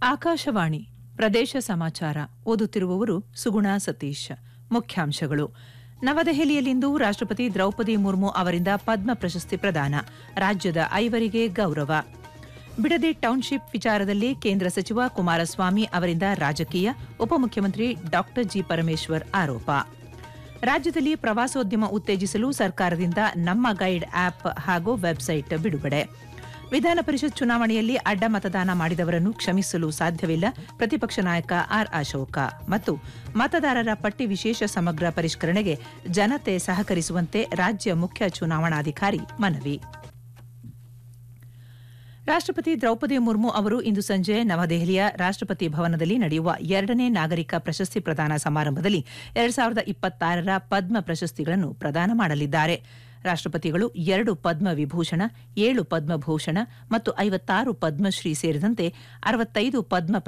ಆಕಾಶವಾಣಿ ಪ್ರದೇಶ ಸಮಾಚಾರ ಓದುತ್ತಿರುವವರು ಸುಗುಣ ಸತೀಶ್ ಮುಖ್ಯಾಂಶಗಳು ನವದೆಹಲಿಯಲ್ಲಿಂದು ರಾಷ್ಟ್ರಪತಿ ದ್ರೌಪದಿ ಮುರ್ಮು ಅವರಿಂದ ಪದ್ಮ ಪ್ರಶಸ್ತಿ ಪ್ರದಾನ ರಾಜ್ಯದ ಐವರಿಗೆ ಗೌರವ ಬಿಡದಿ ಟೌನ್ಶಿಪ್ ವಿಚಾರದಲ್ಲಿ ಕೇಂದ್ರ ಸಚಿವ ಕುಮಾರಸ್ವಾಮಿ ಅವರಿಂದ ರಾಜಕೀಯ ಉಪಮುಖ್ಯಮಂತ್ರಿ ಡಾ ಜಿ ಪರಮೇಶ್ವರ್ ಆರೋಪ ರಾಜ್ಯದಲ್ಲಿ ಪ್ರವಾಸೋದ್ಯಮ ಉತ್ತೇಜಿಸಲು ಸರ್ಕಾರದಿಂದ ನಮ್ಮ ಗೈಡ್ ಆಪ್ ಹಾಗೂ ವೆಬ್ಸೈಟ್ ಬಿಡುಗಡೆ ವಿಧಾನ ಪರಿಷತ್ ಚುನಾವಣೆಯಲ್ಲಿ ಅಡ್ಡ ಮತದಾನ ಮಾಡಿದವರನ್ನು ಕ್ಷಮಿಸಲು ಸಾಧ್ಯವಿಲ್ಲ ಪ್ರತಿಪಕ್ಷ ನಾಯಕ ಆರ್ ಅಶೋಕ ಮತ್ತು ಮತದಾರರ ಪಟ್ಟಿ ವಿಶೇಷ ಸಮಗ್ರ ಪರಿಷ್ಕರಣೆಗೆ ಜನತೆ ಸಹಕರಿಸುವಂತೆ ರಾಜ್ಯ ಮುಖ್ಯ ಚುನಾವಣಾಧಿಕಾರಿ ಮನವಿ ರಾಷ್ಟ್ರಪತಿ ದ್ರೌಪದಿ ಮುರ್ಮು ಅವರು ಇಂದು ಸಂಜೆ ನವದೆಹಲಿಯ ರಾಷ್ಟ್ರಪತಿ ಭವನದಲ್ಲಿ ನಡೆಯುವ ಎರಡನೇ ನಾಗರಿಕ ಪ್ರಶಸ್ತಿ ಪ್ರದಾನ ಸಮಾರಂಭದಲ್ಲಿ ಎರಡ್ ಸಾವಿರದ ಇಪ್ಪತ್ತಾರರ ಪದ್ಮ ಪ್ರಶಸ್ತಿಗಳನ್ನು ಪ್ರದಾನ ಮಾಡಲಿದ್ದಾರೆ ರಾಷ್ಟ್ರಪತಿಗಳು ಎರಡು ಪದ್ಮ ವಿಭೂಷಣ ಏಳು ಪದ್ಮಭೂಷಣ ಮತ್ತು ಐವತ್ತಾರು ಪದ್ಮಶ್ರೀ ಸೇರಿದಂತೆ ಅರವತ್ತೈದು ಪದ್ಮ